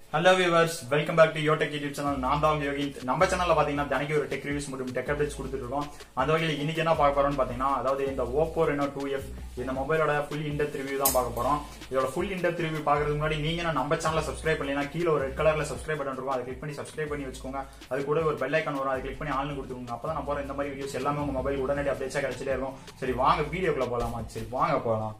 hello viewers welcome back to Yotech YouTube channel நான் தான் உங்க யோகி நம்ம சேனல்ல பாத்தீங்கன்னா தினைக்கு ஒரு டெக் ரிவ்யூஸ் மற்றும் டெக் அப்டேட்ஸ் கொடுத்துட்டு இருக்கோம் அந்த வகையில் இன்னைக்கு என்ன பார்க்க போறோம்னு பாத்தீங்கன்னா அதாவது இந்த ஓப்போ ரெனோ டூ எஃப் இந்த மொபைலோட ஃபுல் இன்டெப்த் ரிவ்யூ தான் பார்க்க போறோம் இதோட ஃபுல் இன்டெப்த் ரிவ்யூ பார்க்கறதுக்கு முன்னாடி நீங்க நான் நம்ம சேனலை சப்ஸ்கிரைப் பண்ணீங்கன்னா கீழே ஒரு ரெட் கலர்ல சப்ஸ்கிரைப் பட்டன் இருக்கும் அதை கிளிக் பண்ணி சப்ஸ்கிரைப் பண்ணி வச்சுக்கோங்க அது கூட ஒரு பெல் ஐக்கான் வரும் அதை கிளிக் பண்ணி ஆன்லைன் கொடுத்துக்கோங்க அப்பதான் நான் போற இந்த மாதிரி வீடியோஸ் எல்லாமே உங்க மொபைல் உடனடி அப்டேட்ஸா கிடைச்சிட்டே இருக்கும் சரி வாங்க வீடியோக்குள்ள போலாமா சரி வாங்க போலாம்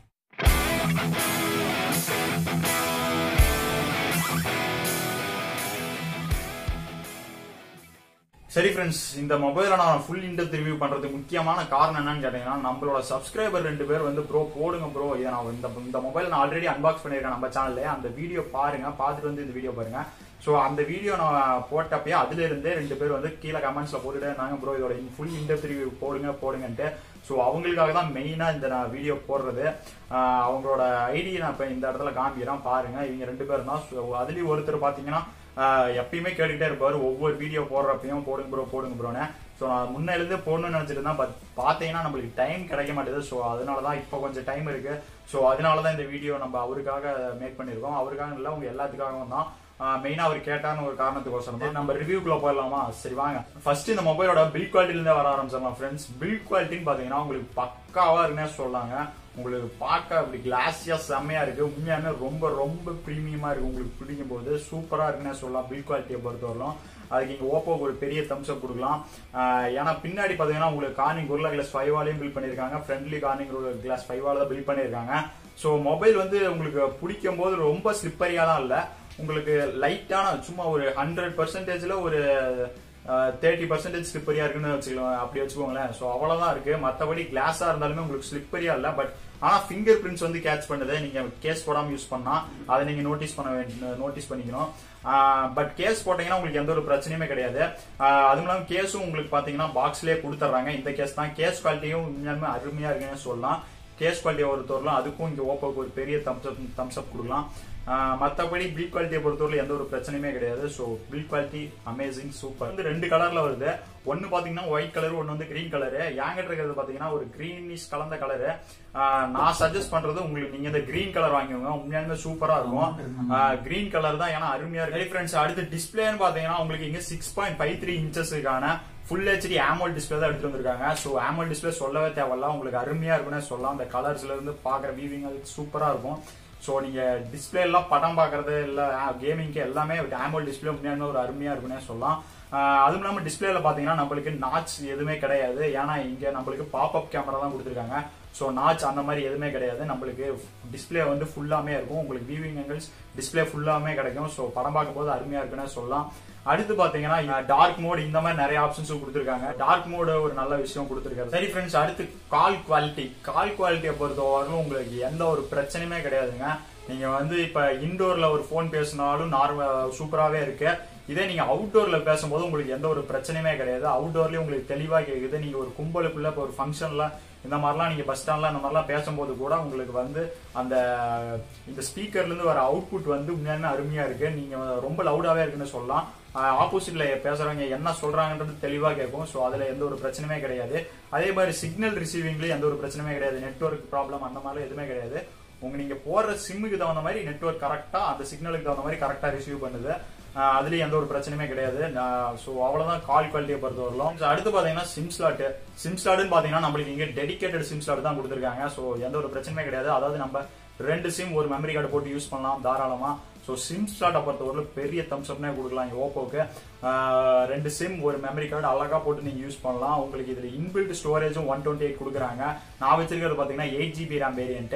சரி ஃப்ரெண்ட்ஸ் இந்த மொபைலை நான் ஃபுல் இன்டெப்த் ரிவ்யூ பண்றதுக்கு முக்கியமான காரணம் என்னன்னு கேட்டீங்கன்னா நம்மளோட சப்ஸ்கிரைபர் ரெண்டு பேர் வந்து ப்ரோ போடுங்க ப்ரோ இதை நான் இந்த இந்த மொபைல் நான் ஆல்ரெடி அன்பாக்ஸ் பண்ணியிருக்கேன் நம்ம சேனல்ல அந்த வீடியோ பாருங்க பார்த்துட்டு வந்து இந்த வீடியோ பாருங்க ஸோ அந்த வீடியோ நான் போட்டப்பயே அதுல இருந்தே ரெண்டு பேர் வந்து கீழே கமெண்ட்ஸ்ல போட்டுட்டே இருந்தாங்க ப்ரோ இதோட ஃபுல் இன்டெப்த் ரிவ்யூ போடுங்க போடுங்கன்ட்டு ஸோ அவங்களுக்காக தான் மெயினாக இந்த நான் வீடியோ போடுறது ஆஹ் அவங்களோட ஐடி நான் இப்போ இந்த இடத்துல காமிக்கிறேன் பாருங்க இவங்க ரெண்டு பேரும் தான் ஸோ அதுலேயும் ஒருத்தர் பார்த்தீங்கன்னா ஆஹ் எப்பயுமே கேட்டுக்கிட்டே இருப்பாரு ஒவ்வொரு வீடியோ போடுறப்பையும் போடுங்க ப்ரோ போடுங்க ப்ரோன்னு ஸோ நான் முன்னிலிருந்து போடணும்னு நினைச்சிட்டு தான் பட் பார்த்தீங்கன்னா நம்மளுக்கு டைம் கிடைக்க மாட்டேது ஸோ அதனால தான் இப்போ கொஞ்சம் டைம் இருக்கு ஸோ அதனால தான் இந்த வீடியோ நம்ம அவருக்காக மேக் பண்ணியிருக்கோம் அவருக்காக இல்லை உங்க எல்லாத்துக்காகவும் தான் மெயினா அவர் கேட்டான்னு ஒரு காரணத்துக்கோசரம் தான் நம்ம ரிவ்யூக்குள்ள போயிடலாமா சரி வாங்க ஃபர்ஸ்ட் இந்த மொபைலோட பில் குவாலிட்டில இருந்தே வர ஆரம்பிச்சிடலாம் ஃப்ரெண்ட்ஸ் பில் குவாலிட்டின்னு பாத்தீங்கன்னா உங்களுக்கு பக்காவா இருக்குன்னே சொல்லாங்க உங்களுக்கு பார்க்க அப்படி கிளாஸியா செம்மையா இருக்கு உண்மையாலுமே ரொம்ப ரொம்ப ப்ரீமியமா இருக்கு உங்களுக்கு பிடிக்கும் போது சூப்பரா இருக்குன்னே சொல்லலாம் பில் குவாலிட்டியை பொறுத்தவரையிலும் அதுக்கு இங்க ஓப்போக்கு ஒரு பெரிய தம்ஸ் அப் கொடுக்கலாம் ஆஹ் ஏன்னா பின்னாடி பாத்தீங்கன்னா உங்களுக்கு கார்னிங் குர்லா கிளாஸ் ஃபைவாலையும் பில் பண்ணிருக்காங்க ஃப்ரெண்ட்லி கார்னிங் கிளாஸ் ஃபைவால தான் பில் பண்ணிருக்காங்க ஸோ மொபைல் வந்து உங்களுக்கு பிடிக்கும் போது ரொம்ப ஸ்லிப்பரியா தான் இல்லை உங்களுக்கு லைட்டான சும்மா ஒரு ஹண்ட்ரட் பர்சன்டேஜ்ல ஒரு தேர்ட்டி பர்சன்டேஜ் ஸ்லிப்பரியா இருக்குன்னு வச்சுக்கலாம் அப்படி வச்சுக்கோங்களேன் ஸோ அவ்வளவுதான் இருக்கு மற்றபடி கிளாஸா இருந்தாலுமே உங்களுக்கு ஸ்லிப்பரியா இல்லை பட் ஆனா ஃபிங்கர் பிரிண்ட்ஸ் வந்து கேட்ச் பண்ணுது நீங்க கேஸ் போடாம யூஸ் பண்ணா அதை நீங்க நோட்டீஸ் பண்ண வேண்டிய நோட்டீஸ் பண்ணிக்கணும் பட் கேஸ் போட்டீங்கன்னா உங்களுக்கு எந்த ஒரு பிரச்சனையுமே கிடையாது அதுவும் இல்லாம கேஸும் உங்களுக்கு பாத்தீங்கன்னா பாக்ஸ்லயே கொடுத்துட்றாங்க இந்த கேஸ் தான் கேஸ் குவாலிட்டியும் உண்மையாலுமே அருமையா இருக்குன்னு சொல்லலாம் கேஸ் குவாலிட்டியை பொறுத்தவரைலாம் அதுக்கும் இங்க ஓப்போக்கு ஒரு பெரிய தம்ஸ் அப் தம்ஸ் அப் கொடுக்கலாம் மற்றபடி பில் குவாலிட்டியை பொறுத்தவரை எந்த ஒரு பிரச்சனையுமே கிடையாது so build quality amazing super வந்து ரெண்டு கலர்ல வருது ஒன்னு பாத்தீங்கன்னா ஒயிட் கலர் ஒன்னு வந்து கிரீன் கலரு என்கிட்ட இருக்கிறது பாத்தீங்கன்னா ஒரு கிரீனிஷ் கலந்த கலரு நான் சஜஸ்ட் பண்றது உங்களுக்கு நீங்க இந்த கிரீன் கலர் வாங்கிக்கோங்க உண்மையாலுமே சூப்பரா இருக்கும் கிரீன் கலர் தான் ஏன்னா அருமையா இருக்கு ஃப்ரெண்ட்ஸ் அடுத்து டிஸ்பிளேன்னு பாத்தீங்கன்னா உங்களுக்கு இங்க சிக்ஸ் பாயிண்ட் ஃபைவ் த்ரீ இன்ச்சஸுக்கான ஃபுல் ஹெச்டி ஆமோல் டிஸ்பிளே தான் எடுத்து வந்திருக்காங்க ஸோ ஆமோல் டிஸ்பிளே சொல்லவே தேவையில்ல உங்களுக்கு அருமையா இருக்கும்னு சொல்லலாம் அந்த கலர்ஸ்ல இருந்து பாக்குற வீவிங் அது சூப்பரா இருக்கும் ஸோ நீங்க டிஸ்பிளே எல்லாம் படம் பாக்குறது இல்ல கேமிங்க்கு எல்லாமே ஆமோல் டிஸ்பிளே உண்மையான ஒரு அருமையா இருக்குன்னே சொல்லலாம் அதுவும் இல்லாம டிஸ்பிளேல பாத்தீங்கன்னா நம்மளுக்கு நாச் எதுவுமே கிடையாது ஏன்னா இங்க நம்மளுக்கு பாப் அப் கேமரா தான் கொடுத்துருக்காங்க ஸோ நாச் அந்த மாதிரி எதுவுமே கிடையாது நம்மளுக்கு டிஸ்பிளே வந்து ஃபுல்லாமே இருக்கும் உங்களுக்கு வியூவிங் ஆங்கிள்ஸ் டிஸ்பிளே ஃபுல்லாமே கிடைக்கும் ஸோ படம் பார்க்கும்போது அருமையா இருக்குன்னு சொல்லலாம் அடுத்து பாத்தீங்கன்னா டார்க் மோட் இந்த மாதிரி நிறைய ஆப்ஷன்ஸும் கொடுத்துருக்காங்க டார்க் மோடு ஒரு நல்ல விஷயம் கொடுத்துருக்காரு சரி ஃப்ரெண்ட்ஸ் அடுத்து கால் குவாலிட்டி கால் குவாலிட்டியை பொறுத்தவரைக்கும் உங்களுக்கு எந்த ஒரு பிரச்சனையுமே கிடையாதுங்க நீங்க வந்து இப்ப இன்டோர்ல ஒரு போன் பேசினாலும் நார்மல் சூப்பராகவே இருக்கு இதே நீங்க அவுட்டோர்ல பேசும்போது உங்களுக்கு எந்த ஒரு பிரச்சனையுமே கிடையாது அவுட்டோர்லயும் உங்களுக்கு தெளிவா கேக்குது நீங்க ஒரு கும்பலுக்குள்ள இப்போ ஒரு ஃபங்க்ஷன்ல இந்த மாதிரிலாம் நீங்க பஸ் ஸ்டாண்ட்ல இந்த மாதிரிலாம் பேசும்போது கூட உங்களுக்கு வந்து அந்த இந்த ஸ்பீக்கர்ல இருந்து வர அவுட்புட் வந்து உண்மையான அருமையா இருக்கு நீங்க ரொம்ப லவுடாவே இருக்குன்னு சொல்லலாம் ஆப்போசிட்ல பேசுறவங்க என்ன சொல்றாங்கன்றது தெளிவா கேட்கும் ஸோ அதுல எந்த ஒரு பிரச்சனையுமே கிடையாது அதே மாதிரி சிக்னல் ரிசீவிங்லயும் எந்த ஒரு பிரச்சனையுமே கிடையாது நெட்ஒர்க் ப்ராப்ளம் அந்த மாதிரி எதுவுமே கிடையாது உங்க நீங்க போடுற சிம்முக்கு தகுந்த மாதிரி நெட்ஒர்க் கரெக்டா அந்த சிக்னலுக்கு தகுந்த மாதிரி கரெக்டா ரிசீவ் பண்ணுது அதுலயும் எந்த ஒரு பிரச்சனையுமே கிடையாது ஸோ அவ்வளவுதான் கால் குவாலிட்டியை பொறுத்த வரலாம் அடுத்து பாத்தீங்கன்னா சிம் ஸ்லாட் சிம் ஸ்லாட்னு பாத்தீங்கன்னா நம்மளுக்கு இங்க டெடிகேட்டட் சிம் ஸ்லாட் தான் கொடுத்துருக்காங்க ஸோ எந்த ஒரு பிரச்சனையுமே கிடையாது அதாவது நம்ம ரெண்டு சிம் ஒரு மெமரி கார்டு போட்டு யூஸ் பண்ணலாம் தாராளமா ஸோ சிம் ஸ்லாட்டை பொறுத்தவரை பெரிய தம்ஸ் அப்னே கொடுக்கலாம் இங்க ஓப்போக்கு ரெண்டு சிம் ஒரு மெமரி கார்டு அழகா போட்டு நீங்க யூஸ் பண்ணலாம் உங்களுக்கு இதுல இன்பில்ட் ஸ்டோரேஜும் ஒன் டுவெண்ட்டி எயிட் கொடுக்குறாங்க நான் வச்சிருக்கிறது பாத்தீங்கன்னா eight GB RAM variant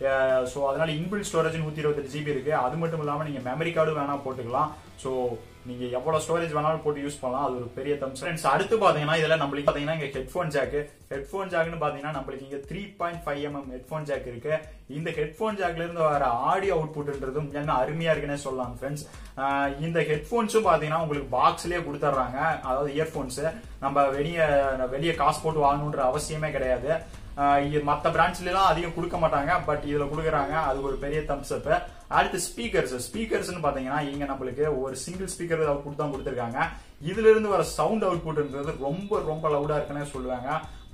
so அதனால இன்பில்ட் ஸ்டோரேஜ் நூத்தி இருபத்தி ஜிபி இருக்கு அது மட்டும் இல்லாம நீங்க மெமரி கார்டு வேணா போட்டுக்கலாம் ஸோ நீங்க எவ்வளவு ஸ்டோரேஜ் வேணாலும் போட்டு யூஸ் பண்ணலாம் அது ஒரு பெரிய தம்ஸ் ஃப்ரெண்ட்ஸ் அடுத்து பாத்தீங்கன்னா இதுல நம்மளுக்கு பாத்தீங்கன்னா இங்க ஹெட்ஃபோன் ஜாக் ஹெட்ஃபோன் ஜாக்னு பாத்தீங்கன்னா நம்மளுக்கு இங்க three point five mm headphone jack இருக்கு இந்த ஹெட்ஃபோன் ஜாக்ல இருந்து வர ஆடியோ அவுட்புட்ன்றது என்ன அருமையா இருக்குன்னே சொல்லலாம் ஃப்ரெண்ட்ஸ் இந்த ஹெட்ஃபோன்ஸும் பாத்தீங்கன்னா உங்களுக்கு பாக்ஸ்லயே கொடுத்துட்றாங்க அதாவது இயர்போன்ஸ் நம்ம வெளியே வெளியே காசு போட்டு வாங்கணுன்ற அவசியமே கிடையாது மற்ற பிரான்ச்ல எல்லாம் அதிகம் கொடுக்க மாட்டாங்க பட் இதுல கொடுக்குறாங்க அது ஒரு பெரிய தம்ஸ் அப் அடுத்து ஸ்பீக்கர்ஸ் ஸ்பீக்கர்ஸ்னு பாத்தீங்கன்னா இங்க நம்மளுக்கு ஒரு சிங்கிள் ஸ்பீக்கர் அவுட்புட் தான் கொடுத்துருக்காங்க இதுல இருந்து வர சவுண்ட் அவுட்புட்ன்றது ரொம்ப ரொம்ப லவுடா இருக்குன்னு சொல்லுவாங்க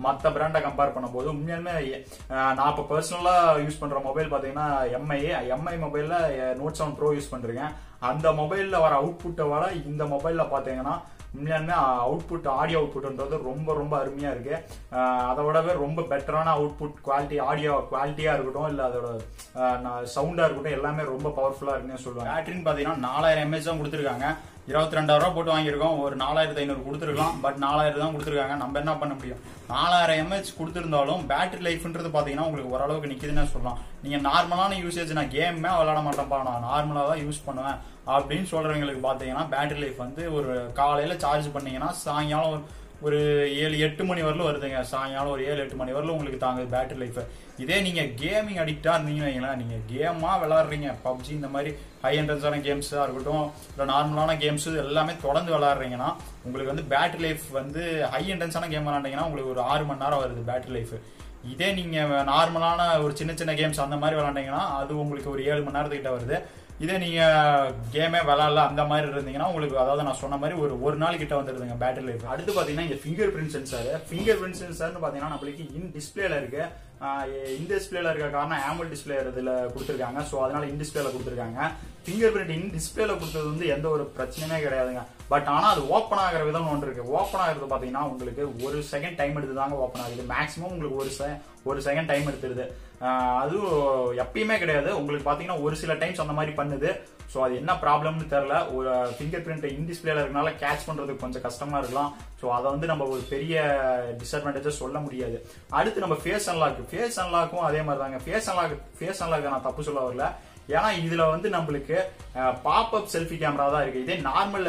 மற்ற பிராண்டை கம்பேர் பண்ணும்போது உண்மையாலுமே அஹ், நான் இப்போ பர்சனலா யூஸ் பண்ற மொபைல் பாத்தீங்கன்னா எம்ஐ எம்ஐ மொபைல்ல நோட் செவன் ப்ரோ யூஸ் பண்றேன் அந்த மொபைல்ல வர அவுட்புட்டை விட இந்த மொபைல்ல பாத்தீங்கன்னா உண்மையாலுமே அவுட்புட் ஆடியோ அவுட்புட்ன்றது ரொம்ப ரொம்ப அருமையா இருக்கு அஹ், அதை விடவே ரொம்ப பெட்டரான அவுட்புட் குவாலிட்டி ஆடியோ குவாலிட்டியா இருக்கட்டும் இல்ல அதோட சவுண்டா இருக்கட்டும் எல்லாமே ரொம்ப பவர்ஃபுல்லா இருக்குன்னு சொல்லுவாங்க பேட்டரின்னு பாத்தீங்கன்னா நாலாயிரம் எம்ஏஹெச் தான் கொடுத்துருக்காங்க இருபத்தி ரெண்டாயிரம் ரூபாய் போட்டு வாங்கியிருக்கோம் ஒரு நாலாயிரத்தி ஐநூறு கொடுத்துருக்கலாம் பட் நாலாயிரம் தான் கொடுத்துருக்காங்க நம்ம என்ன பண்ண முடியும் நாலாயிரம் எம்ஏஹெச் கொடுத்துருந்தாலும் பேட்டரி லைஃப்ன்றது பாத்தீங்கன்னா உங்களுக்கு ஓரளவுக்கு நிக்குதுன்னு சொல்லலாம் நீங்க நார்மலான யூசேஜ் நான் கேமே விளையாட மாட்டேன்ப்பா நான் நார்மலா தான் யூஸ் பண்ணுவேன் அப்படின்னு சொல்றவங்களுக்கு பாத்தீங்கன்னா பேட்டரி லைஃப் வந்து ஒரு காலையில சார்ஜ் பண்ணீங்கன்னா சாயங்காலம் ஒரு ஒரு ஏழு எட்டு மணி வரலும் வருதுங்க சாயங்காலம் ஒரு ஏழு எட்டு மணி வரலும் உங்களுக்கு தாங்க பேட்டரி லைஃப் இதே நீங்க கேமிங் அடிக்டா இருந்தீங்கன்னு வைங்களேன் நீங்க கேமா விளாடுறீங்க பப்ஜி இந்த மாதிரி ஹை என்ட்ரன்ஸான கேம்ஸா இருக்கட்டும் இல்லை நார்மலான கேம்ஸ் எல்லாமே தொடர்ந்து விளாடுறீங்கன்னா உங்களுக்கு வந்து பேட்டரி லைஃப் வந்து ஹை என்ட்ரன்ஸான கேம் விளாண்டீங்கன்னா உங்களுக்கு ஒரு ஆறு மணி நேரம் வருது பேட்டரி லைஃப் இதே நீங்க நார்மலான ஒரு சின்ன சின்ன கேம்ஸ் அந்த மாதிரி விளாண்டீங்கன்னா அது உங்களுக்கு ஒரு ஏழு மணி நேரத்துக்கிட்ட வருது இதே நீங்க கேமே விளாட்ல அந்த மாதிரி இருந்தீங்கன்னா உங்களுக்கு அதாவது நான் சொன்ன மாதிரி ஒரு ஒரு நாள் கிட்ட வந்துருதுங்க பேட்டரி லைஃப் அடுத்து பாத்தீங்கன்னா இங்க fingerprint sensor fingerprint சென்சார்னு பாத்தீங்கன்னா நம்மளுக்கு இன் டிஸ்பிளேல இருக்கு இன் டிஸ்பிளேல இருக்க காரணம் ஆமல் டிஸ்பிளே இதுல கொடுத்துருக்காங்க ஸோ அதனால இன் டிஸ்பிளேல கொடுத்துருக்காங்க ஃபிங்கர் பிரிண்ட் இன் டிஸ்பிளேல கொடுத்தது வந்து எந்த ஒரு பிரச்சனையுமே கிடையாதுங்க பட் ஆனா அது ஓப்பன் ஆகிற விதம் ஒன்று இருக்கு ஓப்பன் ஆகிறது பாத்தீங்கன்னா உங்களுக்கு ஒரு செகண்ட் டைம் எடுத்து தாங்க ஓப்பன் ஆகுது மேக்ஸிமம் உங்களுக்கு ஒரு செ- ஒரு செகண்ட் டைம் எடுத்துருது ஆஹ் அதுவும் எப்பயுமே கிடையாது உங்களுக்கு பாத்தீங்கன்னா ஒரு சில டைம்ஸ் அந்த மாதிரி பண்ணுது ஸோ அது என்ன ப்ராப்ளம்னு தெரியல ஒரு ஃபிங்கர் பிரிண்ட் இன் டிஸ்பிளேல இருக்கனால கேட்ச் பண்றதுக்கு கொஞ்சம் கஷ்டமா இருக்கலாம் ஸோ அதை வந்து நம்ம ஒரு பெரிய டிஸ்அட்வான்டேஜ் சொல்ல முடியாது அடுத்து நம்ம ஃபேஸ் அன்லாக் ஃபேஸ் அன்லாக்கும் அதே மாதிரி தாங்க ஃபேஸ் அன்லாக் ஃபேஸ் அன்லாக் நான் தப்பு சொல்ல வரல ஏன்னா இதுல வந்து நம்மளுக்கு பாப் அப் செல்ஃபி கேமரா தான் இருக்கு இதே நார்மல்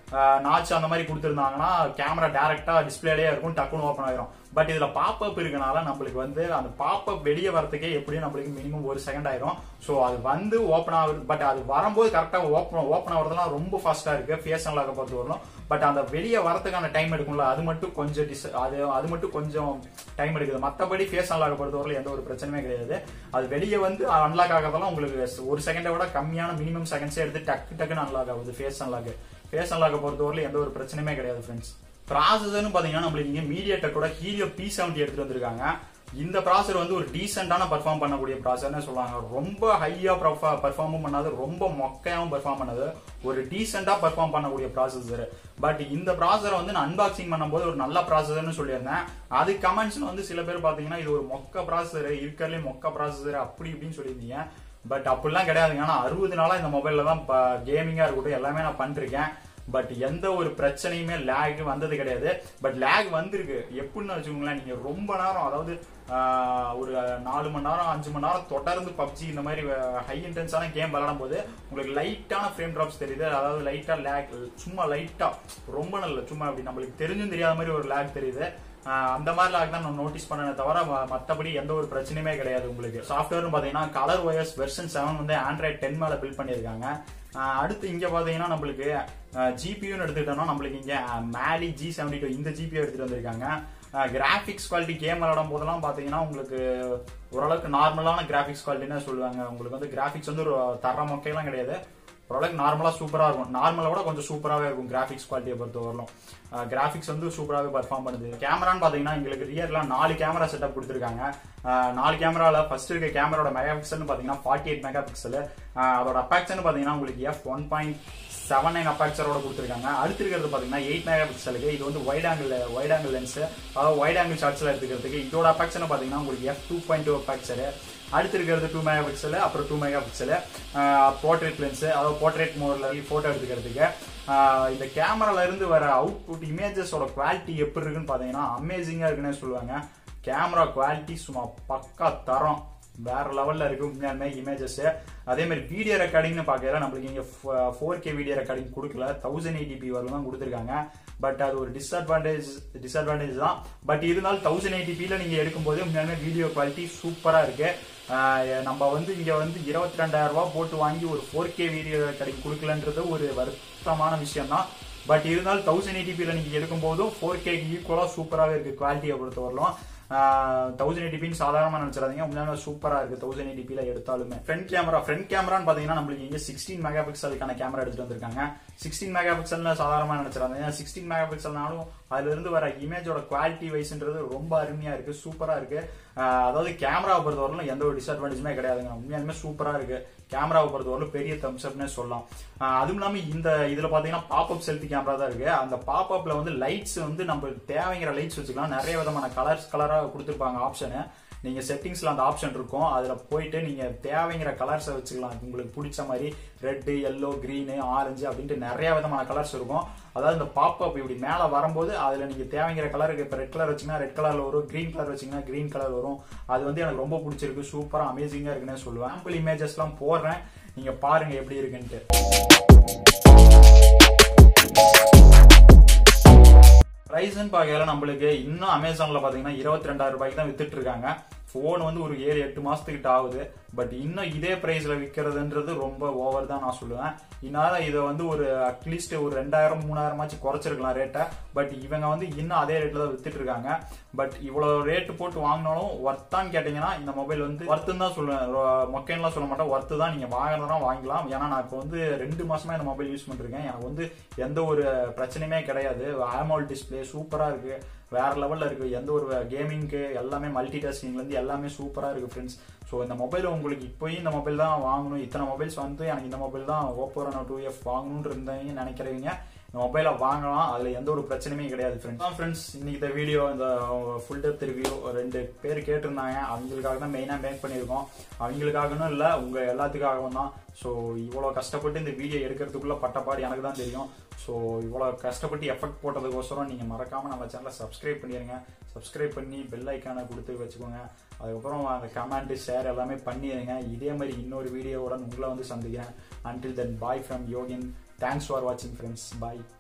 நாச் அந்த மாதிரி கொடுத்துருந்தாங்கன்னா கேமரா டைரக்டா டிஸ்பிளேலயே இருக்கும் டக்குன்னு ஓப்பன் ஆயிரும் பட் இதுல பாப் அப் இருக்கனால நம்மளுக்கு வந்து அந்த பாப் அப் வெளியே வரதுக்கே எப்படியும் நம்மளுக்கு மினிமம் ஒரு செகண்ட் ஆயிரும் ஸோ அது வந்து ஓப்பன் ஆகுது பட் அது வரும்போது கரெக்டா ஓப்பன் ஓப்பன் ஆகுறதுலாம் ரொம்ப ஃபாஸ்டா இருக்கு ஃபேஸ் அன்லாக பொறுத்து வரணும் பட் அந்த வெளியே வரதுக்கான டைம் எடுக்கும்ல அது மட்டும் கொஞ்சம் டிஸ் அது அது மட்டும் கொஞ்சம் டைம் எடுக்குது மற்றபடி ஃபேஸ் அன்லாக் பொறுத்தவரை எந்த ஒரு பிரச்சனையுமே கிடையாது அது வெளியே வந்து அன்லாக் ஆகிறதெல்லாம் உங்களுக்கு ஒரு செகண்டை விட கம்மியான மினிமம் செகண்ட்ஸே எடுத்து டக்கு டக்குன்னு அன்லாக் ஆகுது ஃபேஸ் அன்லாக் ஃபேஸ் அன்லாக் பொறுத்தவரை எந்த ஒரு பிரச்சனையுமே கிடையாது ஃப்ரெண்ட்ஸ் ப்ராசஸர்னு பாத்தீங்கன்னா நம்மளுக்கு இங்க மீடியா டெக்கோட ஹீலியோ பி செவன்டி எடுத்துட்டு வந்திருக்காங்க இந்த ப்ராசர் வந்து ஒரு டீசென்டான பர்ஃபார்ம் பண்ணக்கூடிய ப்ராசர்னு சொல்லுவாங்க ரொம்ப ஹையா பர்ஃபார்மும் பண்ணாது ரொம்ப மொக்கையாவும் பர்ஃபார்ம் பண்ணாது ஒரு டீசெண்டா பர்ஃபார்ம் பண்ணக்கூடிய ப்ராசஸர் பட் இந்த ப்ராசரை வந்து நான் அன்பாக்சிங் பண்ணும்போது ஒரு நல்ல ப்ராசஸர்னு சொல்லியிருந்தேன் அது கமெண்ட்ஸ் வந்து சில பேர் பாத்தீங்கன்னா இது ஒரு மொக்க ப்ராசஸர் இருக்கிறதுலே மொக்க ப்ராசஸர் அப்படி இப்படின்னு சொல்லியிருந்தீங்க பட் அப்படிலாம் கிடையாதுங்க ஆனா அறுபது நாளா இந்த மொபைல்ல தான் கேமிங்கா இருக்கட்டும் எல்லாமே நான் பண்ணிருக்கேன் பட் எந்த ஒரு பிரச்சனையுமே லேக் வந்தது கிடையாது பட் லேக் வந்திருக்கு எப்படின்னு வச்சுக்கோங்களேன் நீங்க ரொம்ப நேரம் அதாவது ஆஹ், ஒரு நாலு மணி நேரம் அஞ்சு மணி நேரம் தொடர்ந்து பப்ஜி இந்த மாதிரி ஹை இன்டென்ஸான கேம் விளையாடும் போது உங்களுக்கு லைட்டான ஃப்ரேம் டிராப்ஸ் தெரியுது அதாவது லைட்டா லேக் சும்மா லைட்டா ரொம்ப நல்ல சும்மா அப்படி நம்மளுக்கு தெரிஞ்சும் தெரியாத மாதிரி ஒரு லேக் தெரியுது ஆஹ் அந்த மாதிரி லாக் தான் நான் நோட்டீஸ் பண்ணனே தவிர ம- மத்தபடி எந்த ஒரு பிரச்சனையுமே கிடையாது உங்களுக்கு சாஃப்ட்வேர்னு பாத்தீங்கன்னா கலர் ஒயர்ஸ் வெர்ஷன் செவன் வந்து ஆண்ட்ராய்ட் டென் மேல பில்ட் பண்ணியிருக்காங்க ஆஹ் அடுத்து இங்க பாத்தீங்கன்னா நம்மளுக்கு ஜிபியூன்னு எடுத்துக்கிட்டோம்னா நம்மளுக்கு இங்க மேலி ஜி செவன்டி டூ இந்த ஜிபி எடுத்துட்டு வந்திருக்காங்க கிராஃபிக்ஸ் குவாலிட்டி கேம் விளையாடும் போதெல்லாம் பாத்தீங்கன்னா உங்களுக்கு ஓரளவுக்கு நார்மலான கிராஃபிக்ஸ் குவாலிட்டின்னு சொல்லுவாங்க உங்களுக்கு வந்து கிராஃபிக்ஸ் வந்து ஒரு தர மொக்கையெல்லாம் கிடையாது ஓரளவுக்கு நார்மலா சூப்பரா இருக்கும் நார்மலா விட கொஞ்சம் சூப்பராகவே இருக்கும் கிராஃபிக்ஸ் குவாலிட்டியை பொறுத்த வரலும் கிராஃபிக்ஸ் வந்து சூப்பராகவே பர்ஃபார்ம் பண்ணுது கேமரான்னு பாத்தீங்கன்னா எங்களுக்கு ரியர்ல நாலு கேமரா செட்டப் கொடுத்துருக்காங்க ஆஹ் நாலு கேமரால ஃபர்ஸ்ட் இருக்க கேமராவோட மெகா பிக்சல்னு பாத்தீங்கன்னா ஃபார்ட்டி எயிட் மெகா பிக்சல் அதோட அப்பாக்சர்னு பாத்தீங்கன்னா உங்களுக்கு F one point seven nine அப்பாக்சரோட கொடுத்துருக்காங்க அடுத்து இருக்கிறது பாத்தீங்கன்னா எயிட் மெகா பிக்சலுக்கு இது வந்து wide angle wide angle lens அதாவது வைட் ஆங்கிள் ஷாட்ஸ்ல எடுத்துக்கிறதுக்கு இதோட அப்பாக்சர்னு பாத்தீங்கன்னா உங்களுக்கு F two point two aperture அடுத்து இருக்கிறது டூ மெகா பிக்சல் அப்புறம் two mega pixel portrait lens அதாவது போர்ட்ரேட் மோட்ல போட்டோ எடுத்துக்கிறதுக்கு ஆஹ் இந்த கேமரால இருந்து வர அவுட்புட் இமேஜஸோட குவாலிட்டி எப்படி இருக்குன்னு பாத்தீங்கன்னா அமேசிங்கா இருக்குன்னு சொல்லுவாங்க கேமரா குவாலிட்டி சும்மா பக்கா தரம் வேற லெவல்ல இருக்கு உண்மையாலுமே இமேஜஸ் அதே மாதிரி வீடியோ ரெக்கார்டிங்னு பார்க்கல நம்மளுக்கு இங்க ஃபோர் கே வீடியோ ரெக்கார்டிங் கொடுக்கல தௌசண்ட் எயிட்டி வரலும் தான் கொடுத்துருக்காங்க பட் அது ஒரு டிஸ்அட்வான்டேஜ் டிஸ்அட்வான்டேஜ் தான் பட் இருந்தாலும் தௌசண்ட் எயிட்டிபியில் நீங்க எடுக்கும்போது உண்மையாலுமே வீடியோ குவாலிட்டி சூப்பரா இருக்கு ஆஹ் நம்ம வந்து இங்க வந்து இருபத்தி ரெண்டாயிரம் ரூபாய் போட்டு வாங்கி ஒரு ஃபோர் கே வீடியோ ரெக்கார்டிங் கொடுக்கலன்றது ஒரு வருத்தமான விஷயம் தான் பட் இருந்தாலும் தௌசண்ட் எயிட்டிபியில் நீங்க எடுக்கும் போதும் ஃபோர் கேக்கு ஈக்குவலா சூப்பராகவே இருக்கு குவாலிட்டியை பொறுத்த வரலும் தௌசண்ட் எயிட்டிபின்னு சாதாரணமாக நினச்சிடாதீங்க உண்மையான சூப்பராக இருக்குது தௌசண்ட் எயிட்டிபியில் எடுத்தாலுமே ஃப்ரண்ட் கேமரா ஃப்ரண்ட் கேமரான்னு பார்த்தீங்கன்னா நம்மளுக்கு இங்கே சிக்ஸ்டீன் மெகா பிக்சலுக்கான கேமரா எடுத்துட்டு வந்திருக்காங்க சிக்ஸ்டீன் மெகா பிக்சல்னு சாதாரணமாக நினச்சிடாதீங்க சிக்ஸ்டீன் மெகா பிக்சல்னாலும் அதுல இருந்து வர இமேஜோட குவாலிட்டி வைஸ்ன்றது ரொம்ப அருமையா இருக்கு சூப்பரா இருக்கு அதாவது கேமராவை பொறுத்தவரையிலும் எந்த ஒரு டிஸ்அட்வான்டேஜுமே கிடையாதுங்க உண்மையாலுமே சூப்பரா இருக்கு கேமராவை பொறுத்தவரையிலும் பெரிய தம்ஸ் அப்னே சொல்லலாம் அதுவும் இல்லாம இந்த இதுல பாத்தீங்கன்னா பாப்அப் செல்ஃபி கேமரா தான் இருக்கு அந்த பாப்அப்ல வந்து லைட்ஸ் வந்து நம்ம தேவைங்கிற லைட்ஸ் வச்சுக்கலாம் நிறைய விதமான கலர்ஸ் கலரா கொடுத்துருப்பாங்க ஆப்ஷனு நீங்க செட்டிங்ஸ்ல அந்த ஆப்ஷன் இருக்கும் அதுல போயிட்டு நீங்க தேவைங்கிற கலர்ஸை வச்சுக்கலாம் உங்களுக்கு பிடிச்ச மாதிரி ரெட்டு எல்லோ கிரீனு ஆரஞ்சு அப்படின்ட்டு நிறைய விதமான கலர்ஸ் இருக்கும் அதாவது இந்த பாப்அப் இப்படி மேல வரும்போது அதுல நீங்க தேவைங்கிற கலருக்கு இப்ப ரெட் கலர் வச்சீங்கன்னா ரெட் கலர்ல வரும் கிரீன் கலர் வச்சீங்கன்னா கிரீன் கலர் வரும் அது வந்து எனக்கு ரொம்ப பிடிச்சிருக்கு சூப்பரா அமேசிங்கா இருக்குன்னு சொல்லுவேன் ஆம்பிள் இமேஜஸ் எல்லாம் போடுறேன் நீங்க பாருங்க எப்படி இருக்குன்ட்டு ப்ரைஸ்ன்னு பார்க்கல நம்மளுக்கு இன்னும் அமேசான்ல பாத்தீங்கன்னா இருபத்தி ரெண்டாயிரம் ரூபாய்க்கு தான் வித்துட்டு இருக்காங்க ஃபோன் வந்து ஒரு ஏழு எட்டு மாசத்துக்கிட்ட ஆகுது பட் இன்னும் இதே பிரைஸ்ல விற்கிறதுன்றது ரொம்ப ஓவர் தான் நான் சொல்லுவேன் இதனால இதை வந்து ஒரு அட்லீஸ்ட் ஒரு ரெண்டாயிரம் மூணாயிரமாச்சும் குறைச்சிருக்கலாம் ரேட்டை பட் இவங்க வந்து இன்னும் அதே ரேட்ல தான் வித்துட்டு இருக்காங்க பட் இவ்வளவு ரேட்டு போட்டு வாங்கினாலும் ஒர்த்தான்னு கேட்டீங்கன்னா இந்த மொபைல் வந்து ஒர்த்துன்னு தான் சொல்லுவேன் மொக்கைன்லாம் சொல்ல மாட்டேன் ஒர்த்து தான் நீங்க வாங்கினா வாங்கலாம் ஏன்னா நான் இப்போ வந்து ரெண்டு மாசமா இந்த மொபைல் யூஸ் பண்ணிருக்கேன் எனக்கு வந்து எந்த ஒரு பிரச்சனையுமே கிடையாது ஆமோல் டிஸ்பிளே சூப்பரா இருக்கு வேற லெவல்ல இருக்கு எந்த ஒரு கேமிங்க்கு எல்லாமே மல்டி டாஸ்கிங்ல இருந்து எல்லாமே சூப்பரா இருக்கு ஃப்ரெண்ட்ஸ் ஸோ இந்த மொபைல் உங்களுக்கு இப்போயும் இந்த மொபைல் தான் வாங்கணும் இத்தனை மொபைல்ஸ் வந்து எனக்கு இந்த மொபைல் தான் ஓப்போ ரெனோ டூ எஃப் வாங்கணும்னு இருந்தீங்க நினைக்கிறீங்க இந்த மொபைலை வாங்கலாம் அதுல எந்த ஒரு பிரச்சனையுமே கிடையாது ஃப்ரெண்ட்ஸ் தான் ஃப்ரெண்ட்ஸ் இன்னைக்கு இந்த வீடியோ இந்த ஃபுல் டெப்த் ரிவ்யூ ரெண்டு பேர் கேட்டிருந்தாங்க அவங்களுக்காக தான் மெயினாக மேக் பண்ணியிருக்கோம் அவங்களுக்காகனும் இல்லை உங்க எல்லாத்துக்காகவும் தான் ஸோ இவ்வளோ கஷ்டப்பட்டு இந்த வீடியோ எடுக்கிறதுக்குள்ள பட்டப்பாடு எனக்கு தான் தெரியும் ஸோ இவ்வளோ கஷ்டப்பட்டு எஃபெக்ட் போட்டதுக்கோசரம் நீங்கள் மறக்காமல் நம்ம சேனலை சப்ஸ்கிரைப் பண்ணிடுங்க சப்ஸ்கிரைப் பண்ணி பெல் ஐக்கானை கொடுத்து வச்சுக்கோங்க அதுக்கப்புறம் அந்த கமெண்ட் ஷேர் எல்லாமே பண்ணிடுங்க இதே மாதிரி இன்னொரு வீடியோவுடன் உங்களை வந்து சந்திக்கிறேன் until then bye from Yogin thanks for வாட்சிங் ஃப்ரெண்ட்ஸ் பாய்